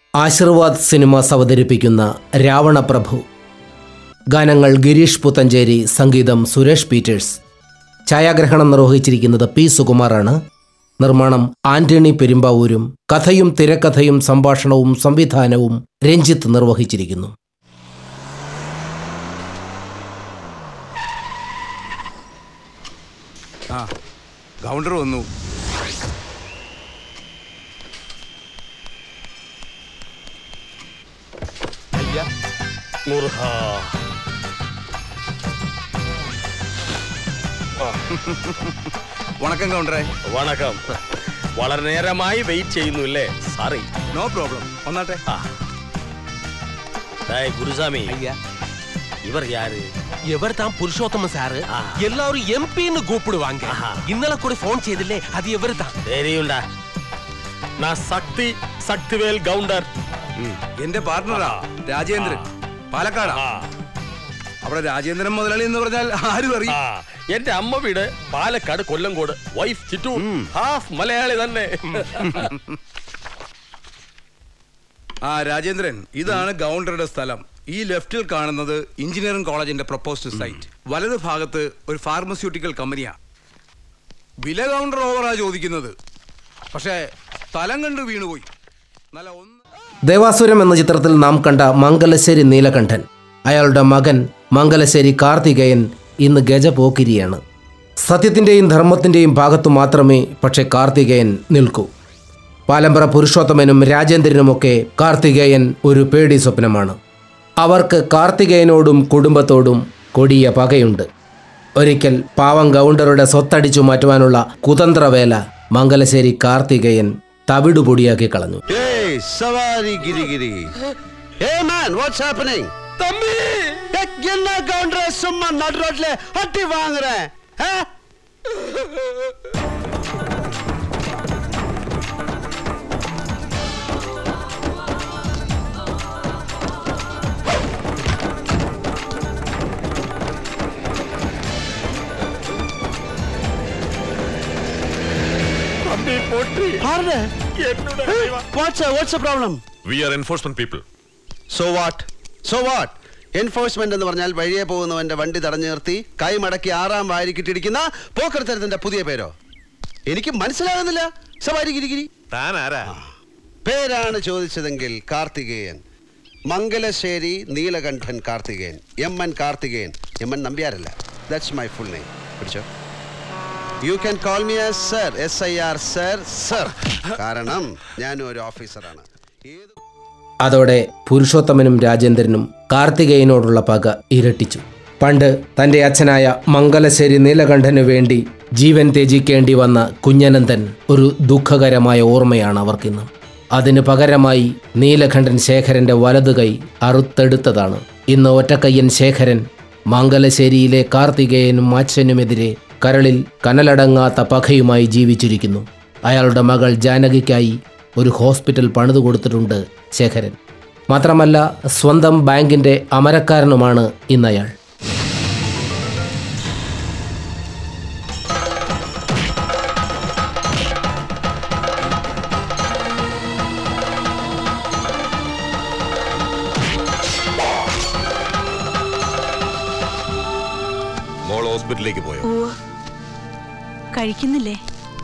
Aashirvad cinemas അവതരിപ്പിക്കുന്ന രാവണപ്രഭു ഗാനങ്ങൾ ഗിരീഷ് പുത്തഞ്ചേരി സംഗീതം സുരേഷ് പീറ്റേഴ്സ് ഛായാഗ്രഹണം നിർവഹിച്ചിരിക്കുന്നത് പി സുകുമാറാണ് നിർമ്മാണം ആന്റണി പെരുമ്പാവൂരും കഥയും തിരക്കഥയും സംഭാഷണവും സംവിധാനവും രഞ്ജിത്ത് നിർവഹിച്ചിരിക്കുന്നു ആ കൗണ്ടർ വന്നു മുർഹ വണക്കം കൗണ്ടറെ വണക്കം വളരെ നേരമായി വെയിറ്റ് ചെയ്യുന്നു അല്ലേ സാറി നോ പ്രോബ്ലം വന്നാട്ടെ டேய் குருசாமி ஐயா இவர் யாரு இவர் தான் புருஷோத்தம சார் ஆ. எல்லாரும் எம்பின்னு கூப்பிடுவாங்க ஆஹா. இன்னல கூட போன் செய்தில்லே அது இவர் தான் தெரியும்டா நான் சக்தி சக்திவேல் கவுண்டர் ம். എന്റെ പാർട്ണറാ രാജേന്ദ്രൻ പാലക്കാടാ ആ, അവിടെ രാജേന്ദ്രൻ മുതലാളി എന്ന് പറഞ്ഞാൽ ആരും ആ. അറിയും എന്റെ അമ്മ വീട് പാലക്കാട് കൊല്ലങ്കോട് വൈഫ് ചിറ്റു ഹാഫ് മലയാളി തന്നെ ആ രാജേന്ദ്രൻ ഇതാണ് ഗൗണ്ടറുടെ സ്ഥലം ഈ ലെഫ്റ്റിൽ കാണുന്നത് എഞ്ചിനീയറിംഗ് കോളേജിന്റെ പ്രൊപ്പോസ്ഡ് സൈറ്റ് വലത് ഭാഗത്ത് ഒരു ഫാർമസ്യൂട്ടിക്കൽ കമ്പനിയാ വില കൗണ്ടർ ഓവറാ ചോദിക്കുന്നത് പക്ഷേ സ്ഥലം കണ്ട് വീണുപോയി നല്ല ഒന്ന് ദേവാസുരം എന്ന ചിത്രത്തിൽ നാം കണ്ട മംഗലശ്ശേരി നീലകണ്ഠൻ അയാളുടെ മകൻ മംഗലശ്ശേരി കാർത്തികേയൻ ഇന്ന് ഗജപോക്കിരിയാണ് സത്യത്തിൻ്റെയും ധർമ്മത്തിൻ്റെയും ഭാഗത്തു മാത്രമേ പക്ഷേ കാർത്തികേയൻ നിൽക്കൂ പാലമ്പറ പുരുഷോത്തമനും രാജേന്ദ്രനുമൊക്കെ കാർത്തികേയൻ ഒരു പേടി സ്വപ്നമാണ് അവർക്ക് കാർത്തികേയനോടും കുടുംബത്തോടും കൊടിയ പകയുണ്ട് ഒരിക്കൽ പാവം ഗൗണ്ടറുടെ സ്വത്തടിച്ചു മാറ്റുവാനുള്ള കുതന്ത്രവേല മംഗലശ്ശേരി കാർത്തികേയൻ തവിടുപൊടിയാക്കി കളഞ്ഞു Hey, Savari Giri Giri. Hey man, what's happening? தம்பி என்ன கவுண்டர் சும்மா நடு ரோட்ல அட்டி வாங்குறேன் ஆ? தம்பி போட்டு பாருங்க என்னோட what's what's problem We are enforcement people. So what so what enforcement എന്ന് പറഞ്ഞാൽ വഴിയെ പോകുന്നവന്റെ വണ്ടി തടഞ്ഞു നിർത്തി കൈ മടക്കി ആറാം വാരിക്കിട്ടിരിക്കുന്ന പോക്കർത്തരത്തിന്റെ പുതിയ പേരോ എനിക്ക് മനസ്സിലാകുന്നില്ല സവാരി ഗിരിഗിരി താൻ ആരാ പേരാണ് ചോദിച്ചതെങ്കിൽ Karthikeyan Mangalassery Neelakandan Karthikeyan M N Karthikeyan M N നമ്പ്യാരല്ല ദാറ്റ്സ് മൈ ഫുൾ നെയിം പിടിച്ചോ you can call me as sir S I R sir sir കാരണം ഞാനും ഒരു ഓഫീസറാണ് ഏത് അതോടെ പുരുഷോത്തമനും രാജേന്ദ്രനും കാർത്തികേയനോടുള്ള പക ഇരട്ടിച്ചു പണ്ട് തൻ്റെ അച്ഛനായ മംഗലശ്ശേരി നീലകണ്ഠനു വേണ്ടി ജീവൻ ത്യജിക്കേണ്ടി വന്ന കുഞ്ഞനന്ദൻ ഒരു ദുഃഖകരമായ ഓർമ്മയാണ് അവർക്കിന്ന് അതിന് പകരമായി നീലകണ്ഠൻ ശേഖരന്റെ വലതുകൈ അറുത്തെടുത്തതാണ് ഇന്ന് ഒറ്റക്കയ്യൻ ശേഖരൻ മംഗലശ്ശേരിയിലെ കാർത്തികേയനും അച്ഛനുമെതിരെ കരളിൽ കനലടങ്ങാത്ത പകയുമായി ജീവിച്ചിരിക്കുന്നു അയാളുടെ മകൾ ജാനകിക്കായി ഒരു ഹോസ്പിറ്റൽ പണിതു കൊടുത്തിട്ടുണ്ട് ശേഖരൻ മാത്രമല്ല സ്വന്തം ബാങ്കിന്റെ അമരക്കാരനുമാണ് ഇന്നയാൾ മോൾ ഹോസ്പിറ്റലിലേക്ക് പോയോ ഉവ്വ്. കഴിക്കുന്നില്ലേ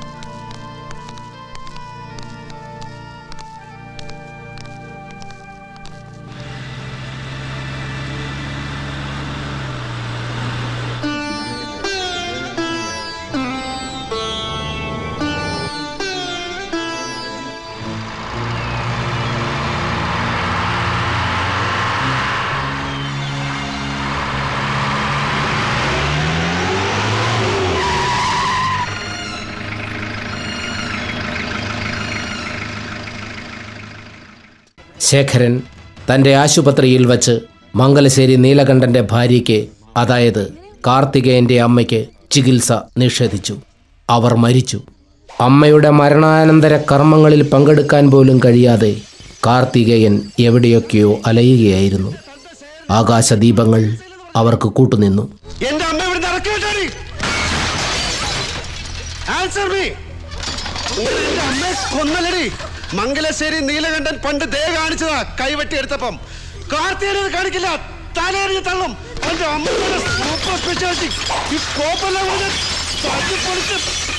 ശേഖരൻ തൻ്റെ ആശുപത്രിയിൽ വച്ച് മംഗലശ്ശേരി നീലകണ്ഠന്റെ ഭാര്യയ്ക്ക് അതായത് കാർത്തികേയന്റെ അമ്മയ്ക്ക് ചികിത്സ നിഷേധിച്ചു അവർ മരിച്ചു അമ്മയുടെ മരണാനന്തര കർമ്മങ്ങളിൽ പങ്കെടുക്കാൻ പോലും കഴിയാതെ കാർത്തികേയൻ എവിടെയൊക്കെയോ അലയുകയായിരുന്നു ആകാശദീപങ്ങൾ അവർക്ക് കൂട്ടുനിന്നു എന്റെ അമ്മ ഇവിടെ ഇറക്കിവിട്ടാടി ആൻസർ മീ എന്റെ അമ്മയെ കൊന്നലടി മംഗലശ്ശേരി നീലകണ്ഠൻ പണ്ട് ദേ കാണിച്ചതാ കൈവെട്ടി എടുത്തപ്പം കാർത്തികേയനത് കാണിക്കില്ല തലയെറിഞ്ഞ് തള്ളും അവന്റെ അമ്മയുടെ സൂപ്പർ സ്പെഷ്യാലിറ്റി ഈ കോപ്പെല്ലാം കൂടെ തല്ലിപ്പൊളിച്ച്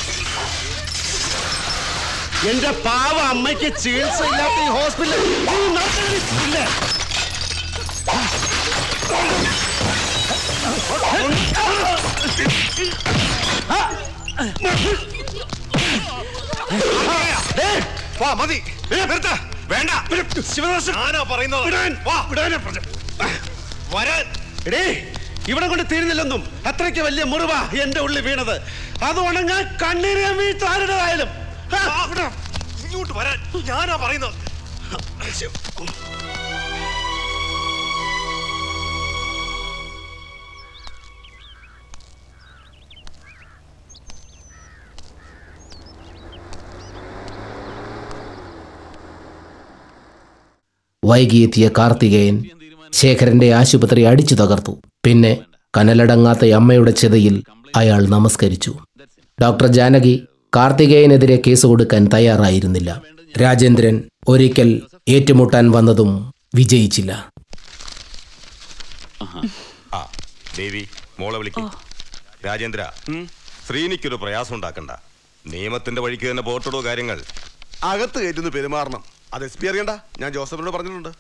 എന്റെ പാവ അമ്മയ്ക്ക് ചികിത്സ ഇല്ലാത്ത ഈ ഹോസ്പിറ്റലിൽ നീ നടത്തില്ലേ വാ മതി നിർത്ത വേണ്ട ശിവദാസൻ ആരാ പറയുന്നത് വിടാൻ. വാ വിടാനാ പറഞ്ഞത്. വരാൻ എടേ ഇവിടെ കൊണ്ട് തീരുന്നില്ലെന്നും അത്രയ്ക്ക് വലിയ മുറിവ എന്റെ ഉള്ളിൽ വീണത് അത് ഉണങ്ങാൻ കണ്ണീര് വീഴ്ത്ത ആരുടേതായാലും ആ, ഇവിടെ. ഇങ്ങോട്ട് വരാൻ ഞാനാ പറയുന്നത് വൈകിയെത്തിയ കാർത്തികേയൻ ശേഖരന്റെ ആശുപത്രി അടിച്ചു തകർത്തു പിന്നെ കനലടങ്ങാത്ത അമ്മയുടെ ചിതയിൽ അയാൾ നമസ്കരിച്ചു ഡോക്ടർ ജാനകി കാർത്തികേയനെതിരെ കേസ് കൊടുക്കാൻ തയ്യാറായിരുന്നില്ല രാജേന്ദ്രൻ ഒരിക്കൽ ഏറ്റുമുട്ടാൻ വന്നതും വിജയിച്ചില്ല ആ ദേവി മോളെ വിളിക്കും രാജേന്ദ്ര ശ്രീനിക്കൊരു പ്രയാസം ഉണ്ടാക്കണ്ട നിയമത്തിന്റെ വഴിക്ക് തന്നെ പോർട്ടിടോ കാര്യങ്ങൾ അകത്ത് കയറ്റുന്ന പെരുമാറണം അത് എസ് പി അറിയണ്ട ഞാൻ ജോസഫിനോട് പറഞ്ഞിട്ടുണ്ട്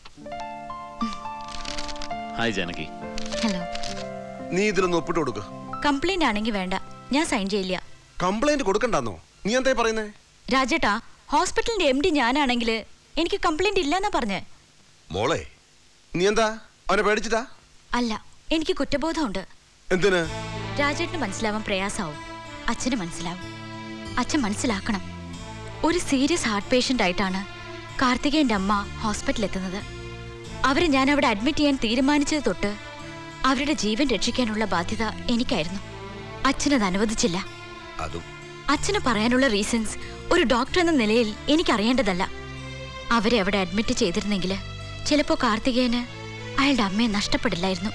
ഹായ് ജാനകി ഹലോ നീ ഇതിലൊന്ന് ഒപ്പിട്ട് കൊടുക്ക് കംപ്ലൈന്റ് ആണെങ്കിൽ വേണ്ട ഞാൻ സൈൻ ചെയ്യില്ല കംപ്ലൈന്റ് കൊടുക്കണ്ടെന്നോ നീ എന്താ പറയുന്നേ രാജേട്ടാ ഹോസ്പിറ്റലിന്റെ എം ഡി ഞാനാണെങ്കിൽ എനിക്ക് കംപ്ലൈന്റ് ഇല്ലെന്നാ പറഞ്ഞേ മോളെ നീ എന്താ അവനെ പേടിച്ചിട്ടാ അല്ല എനിക്ക് കുറ്റബോധമുണ്ട് എന്തിന് രാജേട്ടന് മനസ്സിലാവാൻ പ്രയാസാവും അച്ഛന് മനസ്സിലാവും അച്ഛൻ മനസ്സിലാക്കണം ഒരു സീരിയസ് ഹാർട്ട് പേഷ്യന്റ് ആയിട്ടാണ് കാർത്തികേയന്റെ അമ്മ ഹോസ്പിറ്റലിൽ എത്തുന്നത് അവരെ ഞാൻ അവിടെ അഡ്മിറ്റ് ചെയ്യാൻ തീരുമാനിച്ചത് തൊട്ട് അവരുടെ ജീവൻ രക്ഷിക്കാനുള്ള ബാധ്യത എനിക്കായിരുന്നു അച്ഛനത് അനുവദിച്ചില്ല അതും അച്ഛന് പറയാനുള്ള റീസൺസ് ഒരു ഡോക്ടർ എന്ന നിലയിൽ എനിക്കറിയേണ്ടതല്ല അവരെ അവിടെ അഡ്മിറ്റ് ചെയ്തിരുന്നെങ്കിൽ ചിലപ്പോ കാർത്തികേയന് അയാളുടെ അമ്മയെ നഷ്ടപ്പെടില്ലായിരുന്നു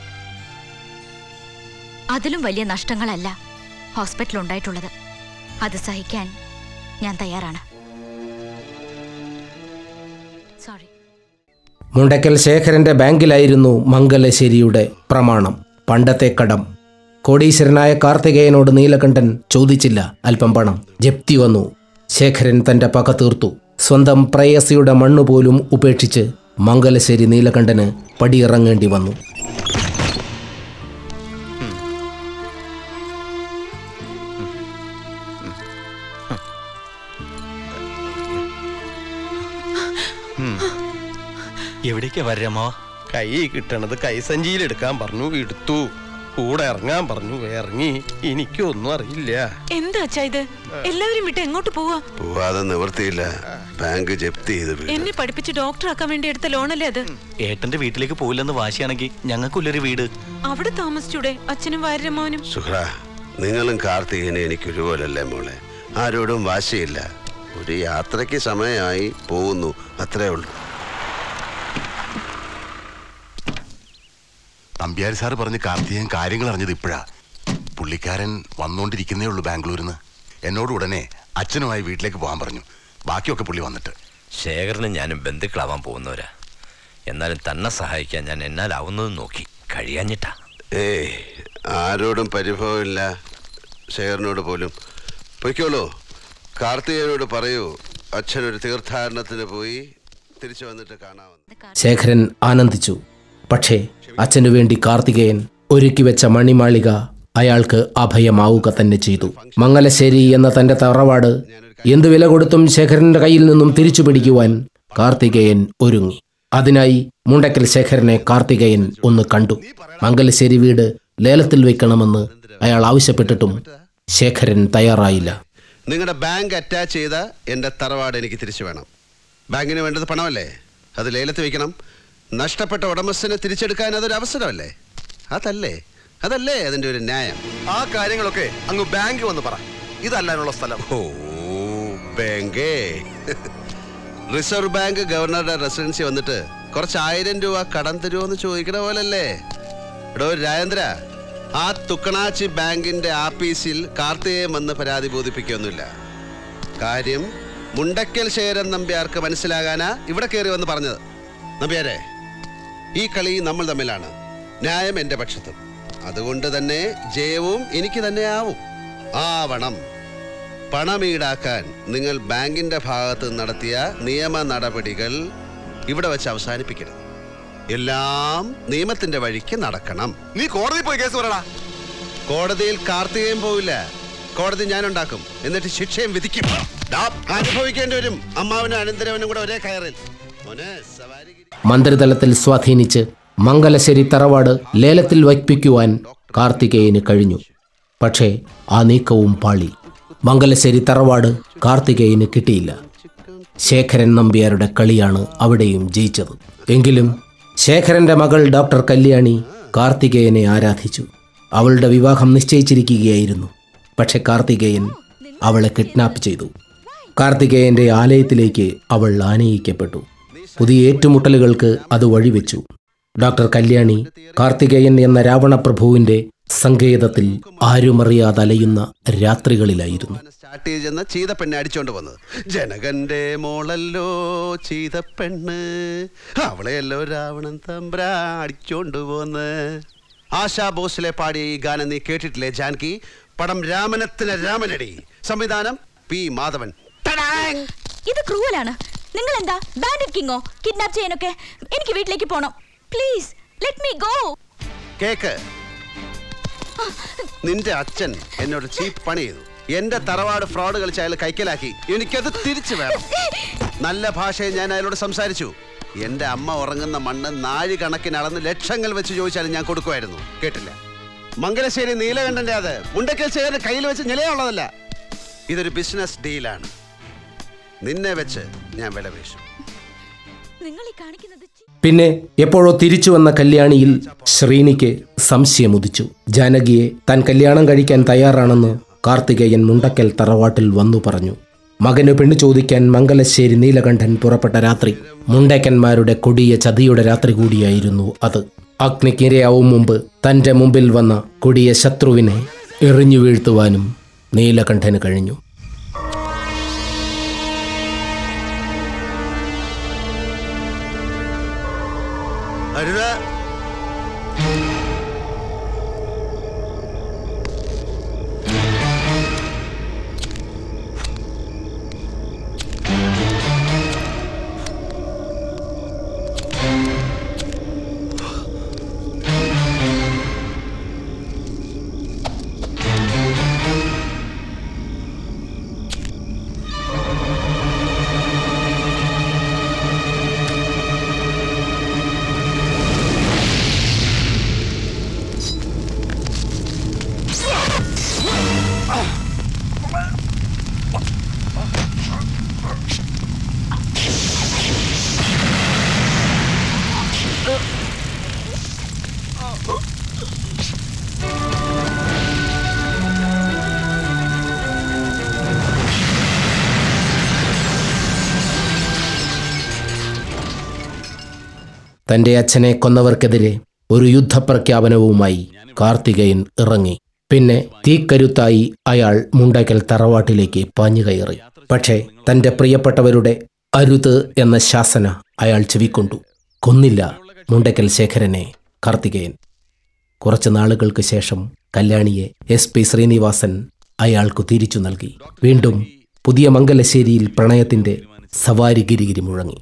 അതിലും വലിയ നഷ്ടങ്ങളല്ല ഹോസ്പിറ്റലിൽ ഉണ്ടായിട്ടുള്ളത് അത് സഹിക്കാൻ ഞാൻ തയ്യാറാണ് സോറി മുണ്ടക്കൽ ശേഖരന്റെ ബാങ്കിലായിരുന്നു മംഗലശ്ശേരിയുടെ പ്രമാണം പണ്ടത്തെ കടം കോടീശ്വരനായ കാർത്തികേയനോട് നീലകണ്ഠൻ ചോദിച്ചില്ല അല്പം പണം ജപ്തി വന്നു ശേഖരൻ തന്റെ പക തീർത്തു സ്വന്തം പ്രേയസിയുടെ മണ്ണുപോലും ഉപേക്ഷിച്ച് മംഗലശ്ശേരി നീലകണ്ഠന് പടിയിറങ്ങേണ്ടി വന്നു എവിടേക്കാ വരമോ കൈ കിട്ടണത് കൈസഞ്ചിയിൽ എടുക്കാൻ പറഞ്ഞു എടുത്തു കൂടെ ഇറങ്ങാൻ പറഞ്ഞു ഇറങ്ങി എനിക്കൊന്നും അറിയില്ല എന്താ അച്ഛാ ഇത് എല്ലാവരും വിട്ട് എങ്ങോട്ട് പോവാ പോവാതെ നിവർത്തിയില്ല ബാങ്ക് ജപ്തി ചെയ്ത് വീണു. എന്നെ പഠിപ്പിച്ച് ഡോക്ടർ ആക്കാൻ വേണ്ടി എടുത്ത ലോണല്ലേ അത് ഏട്ടന്റെ വീട്ടിലേക്ക് പോയില്ലെന്ന് വാശിയാണെങ്കിൽ ഞങ്ങൾക്കുള്ളൊരു വീട് അവിടെ താമസിച്ചൂടെ അച്ഛനും വാര്യരമ്മാവനും സുഹ്ര നിങ്ങളും കാർത്തികനെ എനിക്ക് ഒരുപോലല്ലേ മോളെ ആരോടും വാശിയില്ല ഒരു യാത്രയ്ക്ക് സമയമായി പോകുന്നു അത്രേ ഉള്ളൂ നമ്പ്യാരി സാറ് പറഞ്ഞ് കാർത്തികൻ കാര്യങ്ങൾ അറിഞ്ഞത് ഇപ്പോഴാ പുള്ളിക്കാരൻ വന്നുകൊണ്ടിരിക്കുന്നേ ഉള്ളൂ ബാംഗ്ലൂരിൽ നിന്ന് എന്നോട് ഉടനെ അച്ഛനുമായി വീട്ടിലേക്ക് പോകാൻ പറഞ്ഞു ബാക്കിയൊക്കെ പുള്ളി വന്നിട്ട് ശേഖരനും ഞാനും ബന്ധുക്കളാവാൻ പോകുന്നവരാ എന്നാലും തന്നെ സഹായിക്കാൻ ഞാൻ എന്നാലാവുന്നത് നോക്കി കഴിയാഞ്ഞിട്ടാ ഏയ് ആരോടും പരിഭവമില്ല ശേഖരനോട് പോലും പൊയ്ക്കോളൂ കാർത്തികനോട് പറയൂ അച്ഛനൊരു തീർത്ഥാടനത്തിന് പോയി തിരിച്ചു വന്നിട്ട് കാണാമെന്ന് ശേഖരൻ ആനന്ദിച്ചു പക്ഷേ അച്ഛനു വേണ്ടി കാർത്തികേയൻ ഒരുക്കി വെച്ച മണിമാളിക അയാൾക്ക് അഭയമാവുക തന്നെ ചെയ്തു മംഗലശ്ശേരി എന്ന തന്റെ തറവാട് എന്തു വില കൊടുത്തും ശേഖരന്റെ കയ്യിൽ നിന്നും തിരിച്ചു പിടിക്കുവാൻ കാർത്തികേയൻ ഒരുങ്ങി അതിനായി മുണ്ടക്കൽ ശേഖരനെ കാർത്തികേയൻ ഒന്ന് കണ്ടു മംഗലശ്ശേരി വീട് ലേലത്തിൽ വെക്കണമെന്ന് അയാൾ ആവശ്യപ്പെട്ടിട്ടും ശേഖരൻ തയ്യാറായില്ല നിങ്ങളുടെ ബാങ്ക് അറ്റാച്ച് ചെയ്ത എൻ്റെ തറവാട് എനിക്ക് തിരിച്ചു വേണം ബാങ്കിന് വേണ്ടത് പണമല്ലേ അത് ലേലത്ത് വെക്കണം നഷ്ടപ്പെട്ട ഉടമസ്ഥനെ തിരിച്ചെടുക്കാൻ അതൊരു അവസരമല്ലേ അതല്ലേ അതല്ലേ അതിൻ്റെ ഒരു ന്യായം ആ കാര്യങ്ങളൊക്കെ അങ്ങ് ബാങ്ക് വന്ന് പറ ഇതല്ലാനുള്ള സ്ഥലം ഓ ബാങ്കേ റിസർവ് ബാങ്ക് ഗവർണറുടെ റെസിഡൻസി വന്നിട്ട് കുറച്ച് ആയിരം രൂപ കടം തരുമോ എന്ന് ചോദിക്കണ പോലല്ലേ എടോ രാജേന്ദ്ര ആ തുക്കണാച്ചി ബാങ്കിന്റെ ആപ്പീസിൽ കാർത്തികേയം വന്ന് പരാതി ബോധിപ്പിക്കൊന്നുമില്ല കാര്യം മുണ്ടക്കൽ ശേരൻ നമ്പ്യാർക്ക് മനസ്സിലാകാനാ ഇവിടെ കയറി വന്ന് പറഞ്ഞത് നമ്പ്യാരെ ഈ കളി നമ്മൾ തമ്മിലാണ് ന്യായം എൻ്റെ പക്ഷത്തും അതുകൊണ്ട് തന്നെ ജയവും എനിക്ക് തന്നെ ആവും ആവണം പണം ഈടാക്കാൻ നിങ്ങൾ ബാങ്കിന്റെ ഭാഗത്ത് നടത്തിയ നിയമ നടപടികൾ ഇവിടെ വെച്ച് അവസാനിപ്പിക്കണം എല്ലാം നിയമത്തിന്റെ വഴിക്ക് നടക്കണം നീ കോടതി പോയി കേസ് പറയടാ കോടതിയിൽ കാർത്തികയും പോവില്ല കോടതി ഞാൻ ഉണ്ടാക്കും എന്നിട്ട് ശിക്ഷയും വിധിക്കും ദാ, അനുഭവിക്കേണ്ടി വരും അമ്മാവനും അനന്തരവനും കൂടെ ഒരേ കയറിൽ മോനെ സവാരി മന്ത്രിതലത്തിൽ സ്വാധീനിച്ച് മംഗലശ്ശേരി തറവാട് ലേലത്തിൽ വയ്പ്പിക്കുവാൻ കാർത്തികേയന് കഴിഞ്ഞു പക്ഷേ ആ നീക്കവും പാളി മംഗലശ്ശേരി തറവാട് കാർത്തികേയന് കിട്ടിയില്ല ശേഖരൻ നമ്പ്യാരുടെ കളിയാണ് അവിടെയും ജയിച്ചത് എങ്കിലും ശേഖരന്റെ മകൾ ഡോക്ടർ കല്യാണി കാർത്തികേയനെ ആരാധിച്ചു അവളുടെ വിവാഹം നിശ്ചയിച്ചിരിക്കുകയായിരുന്നു പക്ഷെ കാർത്തികേയൻ അവളെ കിഡ്നാപ്പ് ചെയ്തു കാർത്തികേയന്റെ ആലയത്തിലേക്ക് അവൾ ആനയിക്കപ്പെട്ടു പുതിയ ഏറ്റുമുട്ടലുകൾക്ക് അത് വഴിവെച്ചു ഡോക്ടർ കല്യാണി കാർത്തികേയൻ എന്ന രാവണപ്രഭുവിന്റെ സങ്കേതത്തിൽ ആരുമറിയാതെ അലയുന്ന രാത്രികളിലായിരുന്നു സ്റ്റാർട്ട് ചെയ്ത് ചെന്ന് ചീതപ്പെണ്ണെ അടിച്ചോണ്ട് വന്നത് ജനകന്റെ മോളല്ലോ ചീതപ്പെണ്ണ് അവളെയല്ലോ രാവണൻ തമ്പ്ര അടിച്ചോണ്ട് പോന്ന് ആശാ ഭോസ്ലെ പാടിയ ഈ ഗാനം നീ കേട്ടിട്ടില്ലേ ജാൻകി പടം രാമനത്തിന് രാമനടി സംവിധാനം പി മാധവൻ ഇത് ക്രൂവലാണ് നിങ്ങൾ എന്താ ബാൻഡിറ്റ് കിങ്ങോ കിഡ്നാപ്പ് ചെയ്യാനൊക്കെ എനിക്ക് വീട്ടിലേക്ക് പോണം പ്ലീസ് ലെറ്റ് മീ ഗോ കേക്ക് നിന്റെ അച്ഛൻ എന്നോട് ചീപ്പ് പണി ചെയ്തു എന്റെ തറവാട് ഫ്രോഡ് കളിച്ച് അയാൾ കൈക്കലാക്കി എനിക്കത് തിരിച്ചു വേണം നല്ല ഭാഷയിൽ ഞാൻ അയാളോട് സംസാരിച്ചു എന്റെ അമ്മ ഉറങ്ങുന്ന മണ്ണ് നാഴി കണക്കിന് അളന്ന് ലക്ഷങ്ങൾ വെച്ച് ചോദിച്ചാലും ഞാൻ കൊടുക്കുമായിരുന്നു കേട്ടില്ല മംഗലശ്ശേരി നീലകണ്ഠന്റെ അത് മുണ്ടക്കൽ ശേഖരൻ കയ്യിൽ വെച്ച് നിലയുള്ളതല്ല ഇതൊരു ബിസിനസ് ഡീലാണ് നിന്നെ വെച്ച് ഞാൻ വില വീശും നിങ്ങൾ ഈ കാണിക്കുന്നത് പിന്നെ എപ്പോഴോ തിരിച്ചു വന്ന കല്യാണിയിൽ ശ്രീനിക്ക് സംശയമുദിച്ചു ജാനകിയെ താൻ കല്യാണം കഴിക്കാൻ തയ്യാറാണെന്ന് കാർത്തികേയൻ മുണ്ടക്കൽ തറവാട്ടിൽ വന്നു പറഞ്ഞു മകന് പെണ്ണു ചോദിക്കാൻ മംഗലശ്ശേരി നീലകണ്ഠൻ പുറപ്പെട്ട രാത്രി മുണ്ടക്കന്മാരുടെ കൊടിയ ചതിയുടെ രാത്രി കൂടിയായിരുന്നു അത് അഗ്നിക്കിരയാവും മുമ്പ് തന്റെ മുമ്പിൽ വന്ന കൊടിയ ശത്രുവിനെ എറിഞ്ഞു വീഴ്ത്തുവാനും നീലകണ്ഠന് കഴിഞ്ഞു അരുത് തന്റെ അച്ഛനെ കൊന്നവർക്കെതിരെ ഒരു യുദ്ധപ്രഖ്യാപനവുമായി കാർത്തികയൻ ഇറങ്ങി പിന്നെ തീക്കരുത്തായി അയാൾ മുണ്ടയ്ക്കൽ തറവാട്ടിലേക്ക് പാഞ്ഞുകയറി പക്ഷേ തന്റെ പ്രിയപ്പെട്ടവരുടെ അരുത് എന്ന ശാസന അയാൾ ചെവിക്കൊണ്ടു കൊന്നില്ല മുണ്ടയ്ക്കൽ ശേഖരനെ കാർത്തികയൻ കുറച്ച് നാളുകൾക്ക് ശേഷം കല്യാണിയെ എസ് പി ശ്രീനിവാസൻ അയാൾക്കു തിരിച്ചു നൽകി വീണ്ടും പുതിയ മംഗലശ്ശേരിയിൽ പ്രണയത്തിന്റെ സവാരി ഗിരിഗിരി മുഴങ്ങി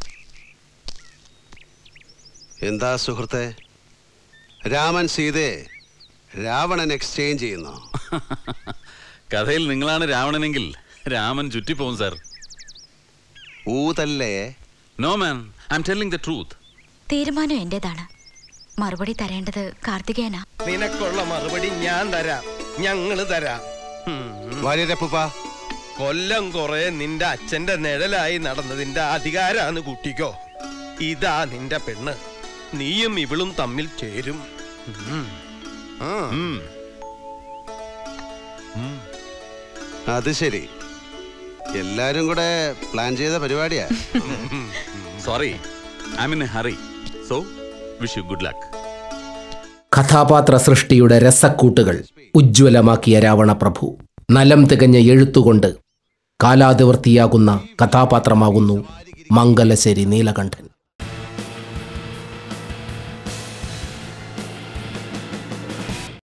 എന്താ സുഹൃത്തെ രാമൻ സീതയെ രാവണൻ എക്സ്ചേഞ്ച് ചെയ്യുന്നു കഥയിൽ നിങ്ങളാണ് രാവണനെങ്കിൽ രാമൻ ചുറ്റിപ്പോവും സാർ ഊതല്ലേ no man I am telling the truth തീരുമാനം എന്റേതാണ് മറുപടി തരേണ്ടത് കാർത്തികേയനാ നിനക്കുള്ള മറുപടി ഞാൻ തരാം ഞങ്ങള് തരാം വാര്യരപ്പുപ്പ കൊല്ലം കുറെ നിന്റെ അച്ഛന്റെ നിഴലായി നടന്നതിന്റെ അധികാരാന്ന് കൂട്ടിക്കോ ഇതാ നിന്റെ പെണ്ണ് നീയും ഇവളും തമ്മിൽ ചേരും ഉം. ഉം. അത് ശരി എല്ലാരും കൂടെ പ്ലാൻ ചെയ്ത പരിപാടിയാ sorry I mean a hurry so wish you good luck കഥാപാത്ര സൃഷ്ടിയുടെ രസക്കൂട്ടുകൾ ഉജ്ജ്വലമാക്കിയ രാവണപ്രഭു നലം തികഞ്ഞ എഴുത്തുകൊണ്ട് കാലാതിവർത്തിയാകുന്ന കഥാപാത്രമാകുന്നു മംഗലശ്ശേരി നീലകണ്ഠൻ